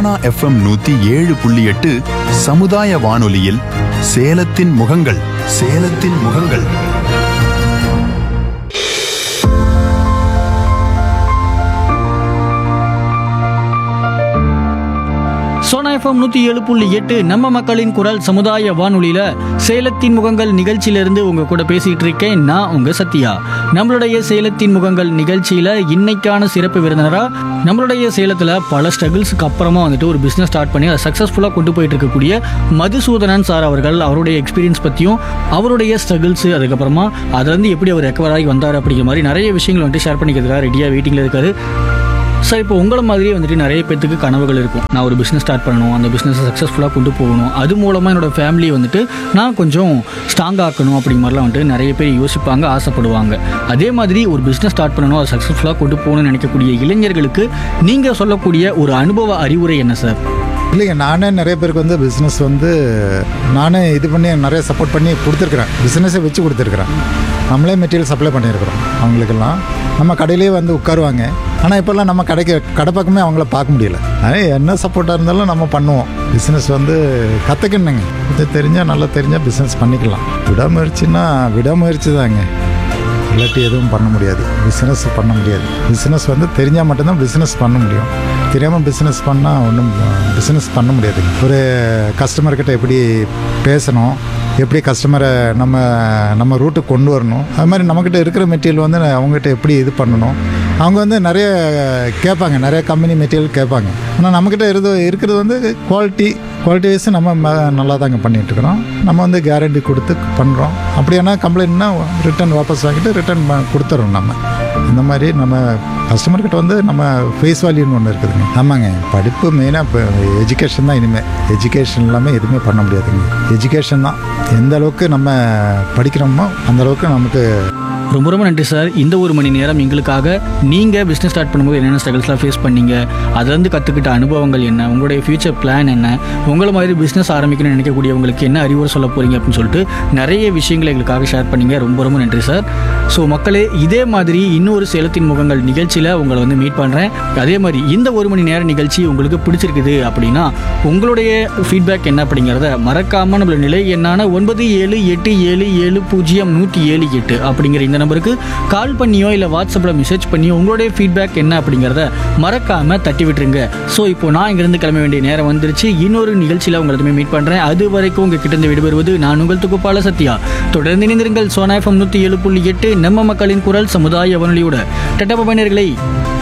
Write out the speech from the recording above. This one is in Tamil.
சோனா எஃப்எம் நூத்தி ஏழு புள்ளி எட்டு சமுதாய வானொலியில் சேலத்தின் முகங்கள் சேலத்தின் முகங்கள் சோனா எஃப்எம் நூற்றி ஏழு புள்ளி எட்டு நம்ம மக்களின் குரல் சமுதாய வானொலியில் சேலத்தின் முகங்கள் நிகழ்ச்சியிலிருந்து உங்கள் கூட பேசிகிட்டு இருக்கேன் நான் உங்கள் சத்யா நம்மளுடைய சேலத்தின் முகங்கள் நிகழ்ச்சியில் இன்னைக்கான சிறப்பு விருந்தினராக நம்மளுடைய சேலத்தில் பல ஸ்ட்ரகிள்ஸுக்கு அப்புறமா வந்துட்டு ஒரு பிஸ்னஸ் ஸ்டார்ட் பண்ணி அதை சக்ஸஸ்ஃபுல்லாக கொண்டு போயிட்டு இருக்கக்கூடிய மதுசூதனன் சார் அவர்கள் அவருடைய எக்ஸ்பீரியன்ஸ் பற்றியும் அவருடைய ஸ்ட்ரகிள்ஸு அதுக்கப்புறமா அதுலேருந்து எப்படி அவர் ரெக்கவர் ஆகி வந்தார் அப்படிங்கிற மாதிரி நிறைய விஷயங்கள் வந்துட்டு ஷேர் பண்ணிக்கிறதுக்காக ரெடியாக வெயிட்டிங்கில் இருக்காரு சார் இப்போ உங்களை மாதிரியே வந்துட்டு நிறைய பேத்துக்கு கனவுகள் இருக்கும் நான் ஒரு பிஸ்னஸ் ஸ்டார்ட் பண்ணணும் அந்த பிஸ்னஸை சக்ஸஸ்ஃபுல்லாக கொண்டு போகணும் அது மூலமாக என்னோட ஃபேமிலியை வந்துட்டு நான் கொஞ்சம் ஸ்ட்ராங் ஆக்கணும் அப்படிங்கிற மாதிரிலாம் வந்துட்டு நிறைய பேர் யோசிப்பாங்க ஆசைப்படுவாங்க அதே மாதிரி ஒரு பிஸ்னஸ் ஸ்டார்ட் பண்ணணும் அதை சக்ஸஸ்ஃபுல்லாக கொண்டு போகணும்னு நினைக்கக்கூடிய இளைஞர்களுக்கு நீங்கள் சொல்லக்கூடிய ஒரு அனுபவ அறிவுரை என்ன சார் இல்லைங்க நானே நிறைய பேருக்கு வந்து பிஸ்னஸ் வந்து நானே இது பண்ணி நிறைய சப்போர்ட் பண்ணி கொடுத்துருக்குறேன் பிஸ்னஸை வச்சு கொடுத்துருக்குறேன் நம்மளே மெட்டீரியல் சப்ளை பண்ணியிருக்கிறோம் அவங்களுக்கெல்லாம் நம்ம கடையிலே வந்து உட்காருவாங்க ஆனால் இப்போல்லாம் நம்ம கடைக்கு கடை பக்கமே அவங்கள பார்க்க முடியல அதனால் என்ன சப்போர்ட்டாக இருந்தாலும் நம்ம பண்ணுவோம் பிஸ்னஸ் வந்து கற்றுக்கணுங்க இது தெரிஞ்சால் நல்லா தெரிஞ்சால் பிஸ்னஸ் பண்ணிக்கலாம் விடாமுயற்சின்னா விடாமுயற்சி தாங்க இல்லாட்டி எதுவும் பண்ண முடியாது பிஸ்னஸ் பண்ண முடியாது பிஸ்னஸ் வந்து தெரிஞ்சால் மட்டும்தான் பிஸ்னஸ் பண்ண முடியும் தெரியாமல் பிஸ்னஸ் பண்ணால் ஒன்றும் பிஸ்னஸ் பண்ண முடியாது ஒரு கஸ்டமர்கிட்ட எப்படி பேசணும் எப்படி கஸ்டமரை நம்ம நம்ம ரூட்டுக்கு கொண்டு வரணும் அது மாதிரி நம்மக்கிட்ட இருக்கிற மெட்டீரியல் வந்து அவங்ககிட்ட எப்படி இது பண்ணணும் அவங்க வந்து நிறைய கேட்பாங்க நிறைய கம்பெனி மெட்டீரியல் கேட்பாங்க ஆனால் நம்மக்கிட்ட இருந்து இருக்கிறது வந்து குவாலிட்டி குவாலிட்டி வைஸ் நம்ம ம- நல்லா தாங்க பண்ணிட்டு இருக்கிறோம் நம்ம வந்து கேரண்டி கொடுத்து பண்ணுறோம் அப்படியானா கம்ப்ளைண்ட்னா ரிட்டர்ன் வாபஸ் வாங்கிட்டு ரிட்டர்ன் கொடுத்துறோம் நம்ம இந்த மாதிரி நம்ம கஸ்டமர்கிட்ட வந்து நம்ம ஃபேஸ் வேல்யூன்னு ஒன்று இருக்குதுங்க ஆமாங்க படிப்பு மெயினாக இப்போ எஜுகேஷன் தான் இனிமேல் எஜுகேஷன் இல்லாமல் எதுவுமே பண்ண முடியாதுங்க எஜுகேஷன் தான் எந்த அளவுக்கு நம்ம படிக்கிறோமோ அந்த அளவுக்கு நமக்கு ரொம்ப ரொம்ப நன்றி சார் இந்த ஒரு மணி நேரம் எங்களுக்காக நீங்கள் பிஸ்னஸ் ஸ்டார்ட் பண்ணும்போது என்னென்ன ஸ்ட்ரகிள்ஸ்லாம் ஃபேஸ் பண்ணீங்க அதுலேருந்து கற்றுக்கிட்ட அனுபவங்கள் என்ன உங்களுடைய ஃபியூச்சர் பிளான் என்ன உங்களை மாதிரி பிஸ்னஸ் ஆரம்பிக்கணும்னு நினைக்கக்கூடியவங்களுக்கு என்ன அறிவுரை சொல்ல போகிறீங்க அப்படின்னு சொல்லிட்டு நிறைய விஷயங்களை எங்களுக்காக ஷேர் பண்ணீங்க ரொம்ப ரொம்ப நன்றி சார் ஸோ மக்களே இதே மாதிரி இன்னொரு சேலத்தின் முகங்கள் நிகழ்ச்சியில் உங்களை வந்து மீட் பண்ணுறேன் அதே மாதிரி இந்த ஒரு மணி நேர நிகழ்ச்சி உங்களுக்கு பிடிச்சிருக்குது அப்படின்னா உங்களுடைய ஃபீட்பேக் என்ன அப்படிங்கிறத மறக்காமல் நம்மளோட நிலை என்னான ஒன்பது ஏழு எட்டு ஏழு ஏழு பூஜ்ஜியம் நூற்றி ஏழு எட்டு அப்படிங்கிற இந்த நம்பருக்கு கால் பண்ணியோ இல்லை வாட்ஸ்அப்பில் மெசேஜ் பண்ணியோ உங்களுடைய ஃபீட்பேக் என்ன அப்படிங்கிறத மறக்காமல் தட்டி விட்டுருங்க ஸோ இப்போ நான் இங்கிருந்து கிளம்ப வேண்டிய நேரம் வந்துருச்சு இன்னொரு நிகழ்ச்சியில் உங்களை மீட் பண்ணுறேன் அது வரைக்கும் உங்கள் கிட்ட இருந்து விடுபெறுவது நான் உங்கள் துக்குப்பால சத்யா தொடர்ந்து இணைந்திருங்கள் சோனா எஃப்எம் நூற்றி ஏழு புள்ளி எட்டு நம்ம மக்களின் குரல் சமுதாய வானொலியோட டட்டா பயனர்களை